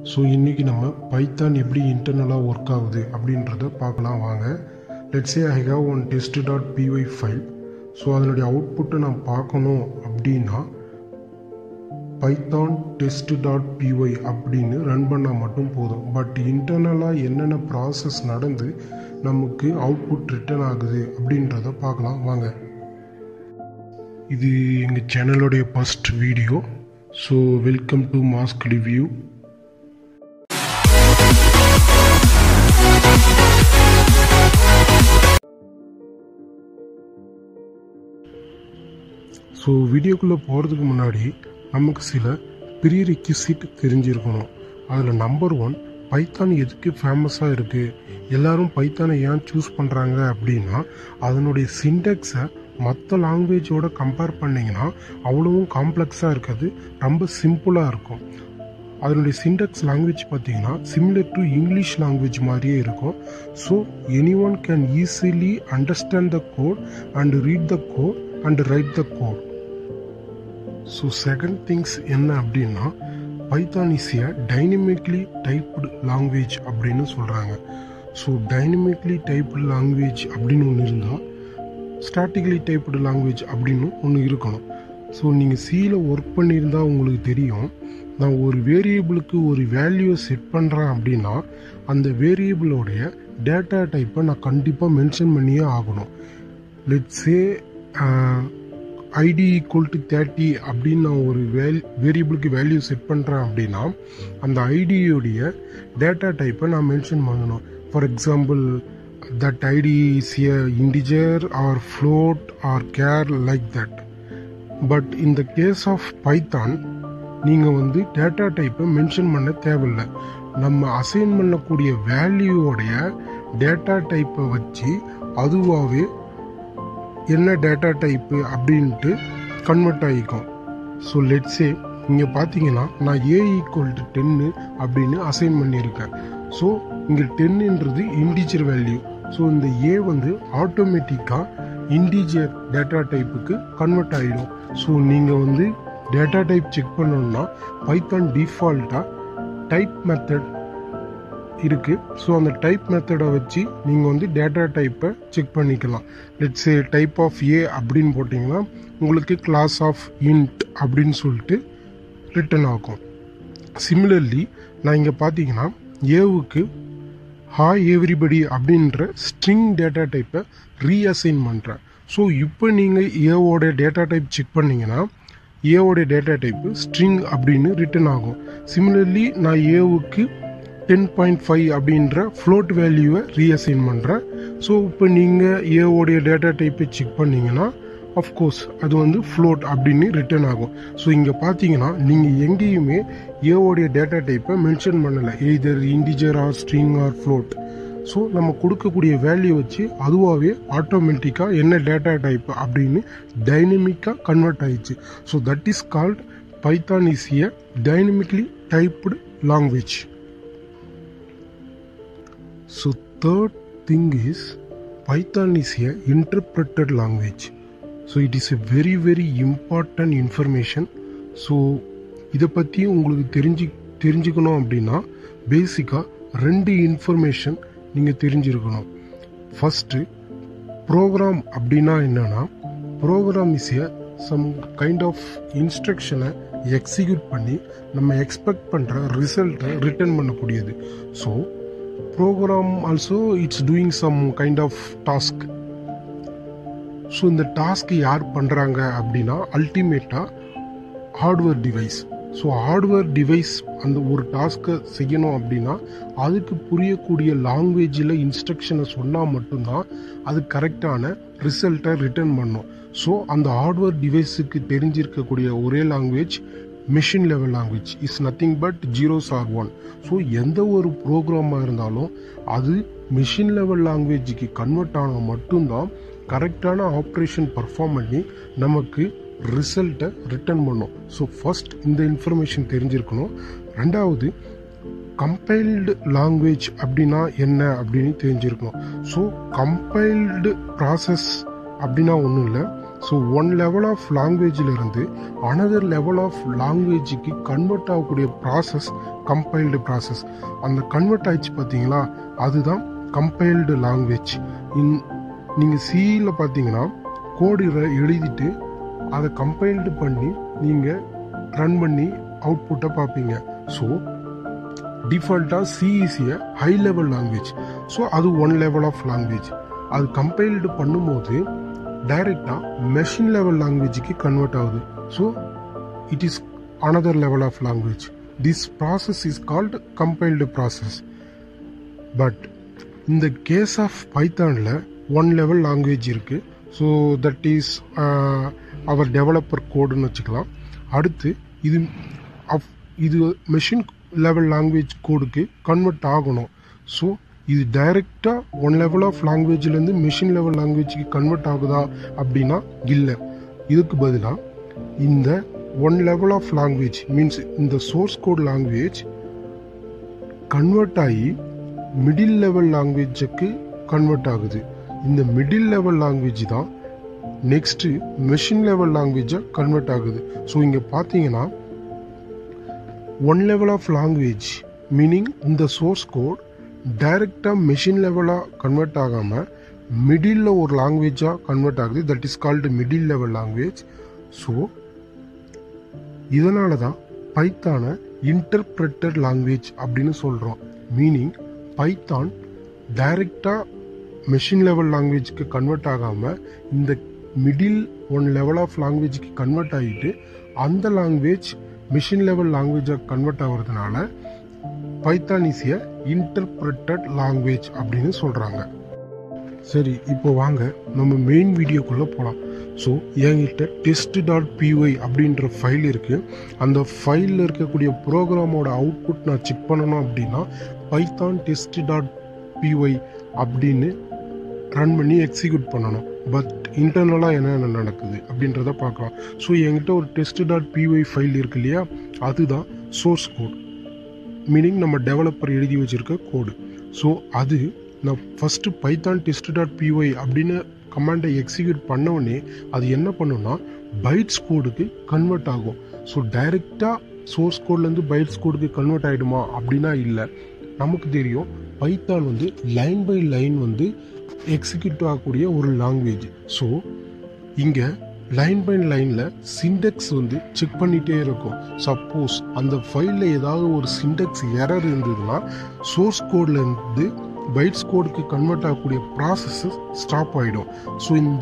So இன்றைக்கி நம்ம Python எப்படி இன்டர்னலாக ஒர்க் ஆகுது அப்படின்றத பார்க்கலாம் வாங்க let's say I have one test dot P Y file so அதனுடைய அவுட்புட்டை நான் பார்க்கணும் அப்படின்னா பைத்தான் டெஸ்ட் டாட் பிஒய் அப்படின்னு ரன் பண்ணால் மட்டும் போதும் பட் இன்டர்னலாக என்னென்ன ப்ராசஸ் நடந்து நமக்கு அவுட்புட் ரிட்டர்ன் ஆகுது அப்படின்றத பார்க்கலாம் வாங்க இது எங்கள் சேனலோடைய first video so welcome to mask review so வீடியோக்குள்ளே போகிறதுக்கு முன்னாடி நமக்கு சில ப்ரீ ரெக்யூசிட் தெரிஞ்சிருக்கணும் அதில் நம்பர் ஒன் பைத்தான் எதுக்கு ஃபேமஸாக இருக்குது எல்லாரும் பைத்தானை ஏன் சூஸ் பண்ணுறாங்க அப்படின்னா அதனுடைய சிண்டெக்ஸை மற்ற லாங்குவேஜோட கம்பேர் பண்ணிங்கன்னா அவ்வளவும் காம்ப்ளெக்ஸாக இருக்காது ரொம்ப சிம்பிளாக இருக்கும் அதனுடைய சிண்டெக்ஸ் லாங்குவேஜ் பார்த்தீங்கன்னா சிமிலர் டு இங்கிலீஷ் லாங்குவேஜ் மாதிரியே இருக்கும் so any one can easily understand the code and read the code and write the code so second things என்ன அப்படின்னா Python is a dynamically typed language அப்படின்னு சொல்கிறாங்க so dynamically typed language அப்படின்னு ஒன்று இருந்தால் statically typed language அப்படின்னு ஒன்று இருக்கணும் ஸோ நீங்கள் சியில் ஒர்க் பண்ணியிருந்தா உங்களுக்கு தெரியும் நான் ஒரு வேரியபிளுக்கு ஒரு வேல்யூ செட் பண்ணுறேன் அப்படின்னா அந்த வேரியபிளோடைய டேட்டா டைப்பை நான் கண்டிப்பாக மென்ஷன் பண்ணியே ஆகணும் let's say ID equal to thirty அப்படின்னு நான் ஒரு வேல் வேரியபிளுக்கு வேல்யூ செட் பண்ணுறேன் அப்படின்னா அந்த ஐடியோடைய டேட்டா டைப்பை நான் மென்ஷன் பண்ணணும் for example that ID is a integer or float or char like that but இந்த கேஸ் ஆஃப் பைத்தான் நீங்கள் வந்து டேட்டா டைப்பை மென்ஷன் பண்ண தேவையில்லை நம்ம அசைன் பண்ணக்கூடிய வேல்யூவோடைய டேட்டா டைப்பை வச்சு அதுவாகவே என்ன டேட்டா டைப்பு அப்படின்ட்டு கன்வெர்ட் ஆகிக்கும் ஸோ லெட்ஸே இங்கே பார்த்தீங்கன்னா நான் ஏ ஈக்குவல் டு டென்னு அப்படின்னு அசைன் பண்ணியிருக்கேன் ஸோ இங்கே டென்னுன்றது இண்டிஜர் வேல்யூ ஸோ இந்த ஏ வந்து ஆட்டோமேட்டிக்காக இண்டிஜர் டேட்டா டைப்புக்கு கன்வெர்ட் ஆகிடும் ஸோ நீங்கள் வந்து டேட்டா டைப் செக் பண்ணணும்னா பைத்தான் டிஃபால்ட்டாக டைப் மெத்தட் இருக்குது ஸோ அந்த டைப் மெத்தடை வச்சு நீங்கள் வந்து டேட்டா டைப்பை செக் பண்ணிக்கலாம் லெட்ஸ் டைப் ஆஃப் ஏ அப்படின்னு போட்டிங்கன்னா உங்களுக்கு கிளாஸ் ஆஃப் இன்ட் அப்படின்னு சொல்லிட்டு ரிட்டன் ஆகும் சிமிலர்லி நான் இங்கே பார்த்தீங்கன்னா ஏவுக்கு ஹாய் எவ்ரிபடி அப்படின்ற ஸ்ட்ரிங் டேட்டா டைப்பை ரீஅசைன் பண்ணுறேன் ஸோ இப்போ நீங்கள் ஏவோட டேட்டா டைப் செக் பண்ணிங்கன்னா ஏவோட டேட்டா டைப்பு ஸ்ட்ரிங் அப்படின்னு ரிட்டன் ஆகும் சிமிலர்லி நான் ஏவுக்கு டென் பாயிண்ட் ஃபைவ் அப்படின்ற ஃப்ளோட் வேல்யூவை ரீஅசைன் பண்ணுறேன் ஸோ இப்போ நீங்கள் ஏவோடைய டேட்டா டைப்பை செக் பண்ணிங்கன்னா அஃப்கோர்ஸ் அது வந்து ஃப்ளோட் அப்படின்னு ரிட்டர்ன் ஆகும் ஸோ இங்கே பார்த்தீங்கன்னா நீங்கள் எங்கேயுமே ஏவோடைய டேட்டா டைப்பை மென்ஷன் பண்ணலை either integer or string or float so நம்ம கொடுக்கக்கூடிய வேல்யூ வச்சு அதுவாகவே ஆட்டோமேட்டிக்காக என்ன டேட்டா டைப் அப்படின்னு டைனமிக்காக கன்வெர்ட் ஆயிடுச்சு so that is called Python is a dynamically typed language So third thing is Python is a interpreted language. So it is a very very important information. So இதை பற்றி உங்களுக்கு தெரிஞ்சு தெரிஞ்சுக்கணும் அப்படின்னா பேசிக்காக ரெண்டு இன்ஃபர்மேஷன் நீங்கள் தெரிஞ்சிருக்கணும் ஃபஸ்ட்டு ப்ரோக்ராம் அப்படின்னா என்னென்னா program is a some kind of இன்ஸ்ட்ரக்ஷனை எக்ஸிக்யூட் பண்ணி நம்ம எக்ஸ்பெக்ட் பண்ணுற ரிசல்ட்டை ரிட்டர்ன் பண்ணக்கூடியது so program also it's doing some kind of task so இந்த டாஸ்க் யார் பண்ணுறாங்க அப்படின்னா அல்டிமேட்டாக hardware device so hardware device அந்த ஒரு டாஸ்க்கை செய்யணும் அப்படின்னா அதுக்கு புரியக்கூடிய லாங்குவேஜில் இன்ஸ்ட்ரக்ஷனை சொன்னால் மட்டும்தான் அது கரெக்டான ரிசல்ட்டை ரிட்டர்ன் பண்ணும் ஸோ அந்த ஹார்ட்வேர் டிவைஸுக்கு தெரிஞ்சிருக்கக்கூடிய ஒரே language machine level language is nothing but zeros or one so எந்த ஒரு ப்ரோக்ராமாக இருந்தாலும் அது மிஷின் லெவல் லாங்குவேஜுக்கு கன்வெர்ட் ஆனால் மட்டும்தான் கரெக்டான ஆப்ரேஷன் பர்ஃபார்ம் பண்ணி நமக்கு ரிசல்ட்டை ரிட்டர்ன் பண்ணும் ஸோ ஃபஸ்ட் இந்த இன்ஃபர்மேஷன் தெரிஞ்சிருக்கணும் ரெண்டாவது கம்பைல்டு லாங்குவேஜ் அப்படின்னா என்ன அப்படின்னு தெரிஞ்சிருக்கணும் ஸோ கம்பைல்டு ப்ராசஸ் அப்படின்னா ஒன்றும் இல்லை ஸோ ஒன் லெவல் ஆஃப் லாங்குவேஜில் இருந்து அனதர் லெவல் ஆஃப் லாங்குவேஜுக்கு கன்வெர்ட் ஆகக்கூடிய ப்ராசஸ் கம்பைல்டு ப்ராசஸ் அந்த கன்வெர்ட் ஆயிடுச்சு பார்த்தீங்களா அதுதான் கம்பைல்டு லாங்குவேஜ் இன் நீங்கள் சியில் பார்த்தீங்கன்னா கோடு எழுதிட்டு அதை கம்பைல்டு பண்ணி நீங்கள் ரன் பண்ணி அவுட்புட்டை பார்ப்பீங்க ஸோ டிஃபால்ட்டாக சிஇசியை ஹை லெவல் லாங்குவேஜ் ஸோ அது ஒன் லெவல் ஆஃப் லாங்குவேஜ் அது கம்பைல்டு பண்ணும்போது டைரெக்டாக மெஷின் லெவல் லாங்குவேஜுக்கு கன்வெர்ட் ஆகுது so it is another level of language this process is called compiled process but இந்த கேஸ் ஆஃப் பைத்தானில் ஒன் லெவல் லாங்குவேஜ் இருக்குது so that is our developer கோடுன்னு வச்சுக்கலாம் அடுத்து இது அப் இது மெஷின் லெவல் லாங்குவேஜ் கோடுக்கு கன்வெர்ட் ஆகணும் ஸோ இது டைரெக்டாக ஒன் லெவல் ஆஃப் லாங்குவேஜ்லேருந்து மிஷின் லெவல் லாங்குவேஜுக்கு கன்வெர்ட் ஆகுதா அப்படின்னா இல்லை இதுக்கு பதிலாக இந்த one level of language means இந்த சோர்ஸ் கோட் லாங்குவேஜ் கன்வெர்ட் ஆகி மிடில் லெவல் லாங்குவேஜுக்கு கன்வெர்ட் ஆகுது இந்த மிடில் லெவல் லாங்குவேஜ் தான் நெக்ஸ்ட்டு மெஷின் லெவல் லாங்குவேஜாக கன்வெர்ட் ஆகுது ஸோ இங்கே பார்த்தீங்கன்னா one level of language meaning இந்த சோர்ஸ் கோட் டைரெக்டாக மெஷின் லெவலாக கன்வெர்ட் ஆகாமல் மிடில் ஒரு லாங்குவேஜாக கன்வெர்ட் ஆகுது that is called middle level language so இதனால தான் பைத்தான இன்டர்பிரட்டட் லாங்குவேஜ் அப்படின்னு சொல்கிறோம் மீனிங் பைத்தான் டைரெக்டாக மெஷின் லெவல் லாங்குவேஜ்க்கு கன்வெர்ட் ஆகாமல் இந்த மிடில் ஒன் லெவல் ஆஃப் லாங்குவேஜ்க்கு கன்வெர்ட் ஆகிட்டு அந்த லாங்குவேஜ் மிஷின் லெவல் லாங்குவேஜாக கன்வெர்ட் ஆகிறதுனால Python is a interpreted language அப்படின்னு சொல்கிறாங்க சரி இப்போ வாங்க நம்ம மெயின் வீடியோக்குள்ளே போகலாம் ஸோ என்கிட்ட டெஸ்ட் டாட் பிஒய் அப்படின்ற ஃபைல் இருக்குது அந்த ஃபைலில் இருக்கக்கூடிய ப்ரோக்ராமோட அவுட்புட் நான் செக் பண்ணணும் அப்படின்னா பைத்தான் டெஸ்ட் டாட் பிஒய் அப்படின்னு ரன் பண்ணி எக்ஸிக்யூட் பண்ணணும் பட் இன்டர்னலாக என்னென்ன நடக்குது அப்படின்றத பார்க்கலாம் ஸோ என்கிட்ட ஒரு டெஸ்ட் டாட் பிஒய் ஃபைல் இருக்கு இல்லையா அதுதான் சோர்ஸ் கோட் மீனிங் நம்ம டெவலப்பர் எழுதி வச்சிருக்க கோடு ஸோ அது நான் first Python test dot P Y அப்படின்னு கமாண்டை எக்ஸிக்யூட் பண்ண உடனே அது என்ன பண்ணுன்னா பைட்ஸ் கோடுக்கு கன்வெர்ட் ஆகும் ஸோ டைரெக்டாக சோர்ஸ் கோட்லேருந்து பைட்ஸ் கோடுக்கு கன்வெர்ட் ஆகிடுமா அப்படின்னா இல்லை நமக்கு தெரியும் பைத்தான் வந்து லைன் பை லைன் வந்து எக்ஸிக்யூட் ஆகக்கூடிய ஒரு லாங்குவேஜ் ஸோ இங்கே லைன் பை லைனில் சிண்டெக்ஸ் வந்து செக் பண்ணிகிட்டே இருக்கும் சப்போஸ் அந்த ஃபைலில் ஏதாவது ஒரு சிண்டெக்ஸ் எரர் இருந்ததுன்னா சோர்ஸ் கோட்லேருந்து பைட்ஸ் கோடுக்கு கன்வெர்ட் ஆகக்கூடிய ப்ராசஸஸ் ஸ்டாப் ஆகிடும் ஸோ இந்த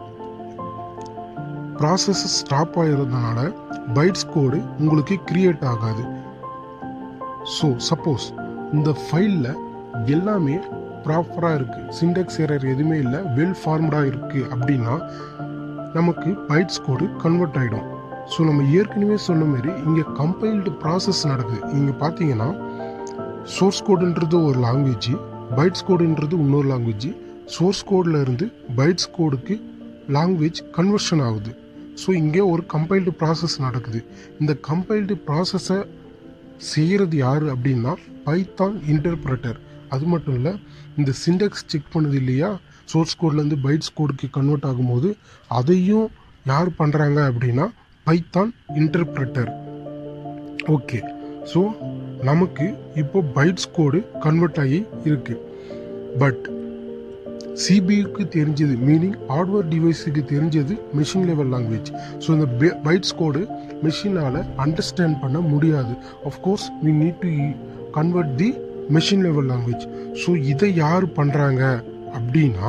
ப்ராசஸ் ஸ்டாப் ஆகிறதுனால பைட்ஸ் கோடு உங்களுக்கு கிரியேட் ஆகாது ஸோ சப்போஸ் இந்த ஃபைலில் எல்லாமே ப்ராப்பராக இருக்குது சிண்டெக்ஸ் எரர் எதுவுமே இல்லை வெல் ஃபார்ம்டாக இருக்குது அப்படின்னா நமக்கு பைட்ஸ் கோடு கன்வெர்ட் ஆகிடும் ஸோ நம்ம ஏற்கனவே சொன்ன மாதிரி இங்கே கம்பைல்டு ப்ராசஸ் நடக்குது இங்கே பார்த்தீங்கன்னா சோர்ஸ் கோடுன்றது ஒரு லாங்குவேஜ் பைட்ஸ் கோடுன்றது இன்னொரு லாங்குவேஜ் சோர்ஸ் கோடில் இருந்து பைட்ஸ் கோடுக்கு லாங்குவேஜ் கன்வர்ஷன் ஆகுது ஸோ இங்கே ஒரு கம்பைல்டு ப்ராசஸ் நடக்குது இந்த கம்பைல்டு ப்ராசஸை செய்கிறது யார் அப்படின்னா பைத்தான் இன்டர்பிரட்டர் அது மட்டும் இல்லை இந்த சிண்டெக்ஸ் செக் பண்ணுது இல்லையா சோர்ஸ் கோட்லேருந்து பைட்ஸ் கோடுக்கு கன்வெர்ட் ஆகும்போது அதையும் யார் பண்ணுறாங்க அப்படின்னா பைத்தான் இன்டர்பிரட்டர் ஓகே ஸோ நமக்கு இப்போ பைட்ஸ் கோடு கன்வெர்ட் ஆகி இருக்கு பட் சிபியுக்கு தெரிஞ்சது மீனிங் ஹார்ட்வேர் டிவைஸுக்கு தெரிஞ்சது மெஷின் லெவல் லாங்குவேஜ் ஸோ இந்த பைட்ஸ் கோடு மெஷினால் அண்டர்ஸ்டாண்ட் பண்ண முடியாது of course we need to convert the machine level language so இதை யார் பண்ணுறாங்க அப்படின்னா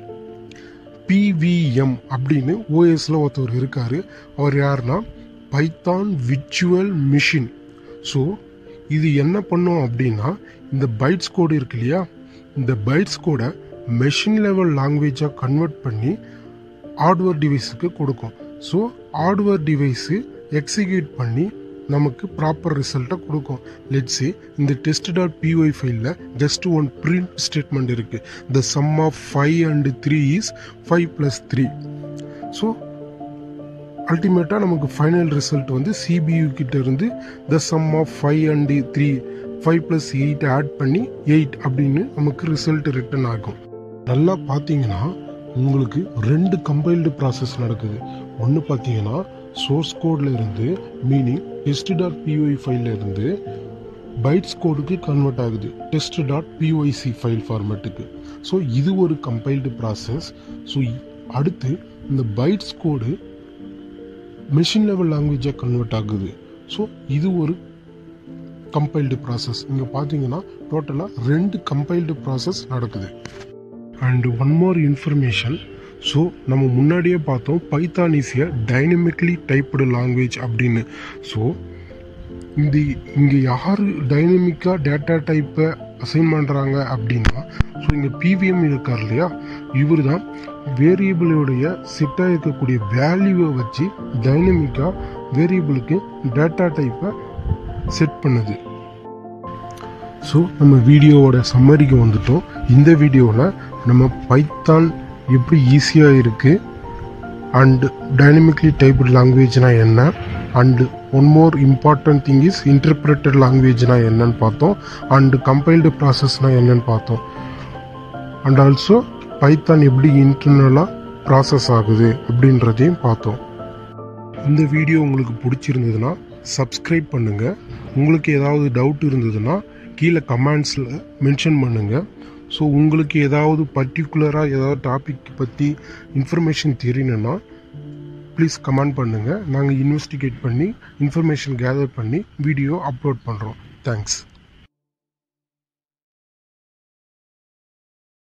பிவிஎம் அப்படின்னு ஓஎஸ்ல ஒருத்தவர் இருக்காரு அவர் யாருன்னா பைத்தான் விர்ச்சுவல் மிஷின் ஸோ இது என்ன பண்ணும் அப்படின்னா இந்த பைட்ஸ் கோடு இருக்கு இல்லையா இந்த பைட்ஸ் கோடை மெஷின் லெவல் லாங்குவேஜாக கன்வெர்ட் பண்ணி ஹார்ட்வேர் டிவைஸுக்கு கொடுக்கும் ஸோ ஹார்ட்வேர் டிவைஸு எக்ஸிக்யூட் பண்ணி நமக்கு ப்ராப்பர் ரிசல்ட்டை கொடுக்கும் லெட்ஸே இந்த டெஸ்ட் டாட் பிஒய் ஃபைலில் ஜஸ்ட் ஒன் பிரிண்ட் ஸ்டேட்மெண்ட் இருக்குது the sum of five and three is five plus three so அல்டிமேட்டாக நமக்கு ஃபைனல் ரிசல்ட் வந்து சிபியு கிட்ட இருந்து the sum of five and three five plus eight ஆட் பண்ணி எயிட் அப்படின்னு நமக்கு ரிசல்ட் ரிட்டர்ன் ஆகும் நல்லா பார்த்தீங்கன்னா உங்களுக்கு ரெண்டு கம்பைல்டு ப்ராசஸ் நடக்குது ஒன்று பார்த்தீங்கன்னா சோர்ஸ் கோடில் இருந்து மீனிங் டெஸ்ட் டாட் பிஒஐ ஃபைலில் இருந்து பைட்ஸ் கோடுக்கு கன்வெர்ட் ஆகுது டெஸ்ட் டாட் பிஒய்சி ஃபைல் ஃபார்மேட்டுக்கு ஸோ இது ஒரு கம்பைல்டு ப்ராசஸ் ஸோ அடுத்து இந்த பைட்ஸ் கோடு மெஷின் லெவல் லாங்குவேஜாக கன்வெர்ட் ஆகுது ஸோ இது ஒரு கம்பைல்டு ப்ராசஸ் இங்கே பார்த்தீங்கன்னா டோட்டலாக ரெண்டு கம்பைல்டு ப்ராசஸ் நடக்குது and one more information so நம்ம முன்னாடியே பார்த்தோம் Python is a dynamically typed language அப்படின்னு ஸோ இந்த இங்கே யார் டைனமிக்காக டேட்டா டைப்பை அசைன் பண்ணுறாங்க அப்படின்னா ஸோ இங்கே பிவிஎம் இருக்கார் இல்லையா இவர் தான் வேரியபிளுடைய செட்டாக இருக்கக்கூடிய வேல்யூவை வச்சு டைனமிக்காக வேரியபிளுக்கு டேட்டா டைப்பை செட் பண்ணுது ஸோ நம்ம வீடியோவோட சம்மரிக்கு வந்துட்டோம் இந்த வீடியோவில் நம்ம பைத்தான் எப்படி ஈஸியாக இருக்குது அண்ட் டைனமிக்லி டைப்டு லாங்குவேஜ்னா என்ன and one more important thing is interpreted லாங்குவேஜ்னா என்னன்னு பார்த்தோம் அண்டு கம்பைல்டு ப்ராசஸ்னா என்னன்னு பார்த்தோம் அண்ட் ஆல்சோ பைத்தான் எப்படி இன்டர்னலாக ப்ராசஸ் ஆகுது அப்படின்றதையும் பார்த்தோம் இந்த வீடியோ உங்களுக்கு பிடிச்சிருந்ததுன்னா சப்ஸ்கிரைப் பண்ணுங்கள் உங்களுக்கு ஏதாவது டவுட் இருந்ததுன்னா கீழே கமெண்ட்ஸில் மென்ஷன் பண்ணுங்கள் ஸோ உங்களுக்கு ஏதாவது பர்டிகுலராக ஏதாவது டாபிக் பற்றி இன்ஃபர்மேஷன் தெரியணுன்னா ப்ளீஸ் கமெண்ட் பண்ணுங்கள் நாங்கள் இன்வெஸ்டிகேட் பண்ணி இன்ஃபர்மேஷன் கேதர் பண்ணி வீடியோ அப்லோட் பண்ணுறோம் தேங்க்ஸ்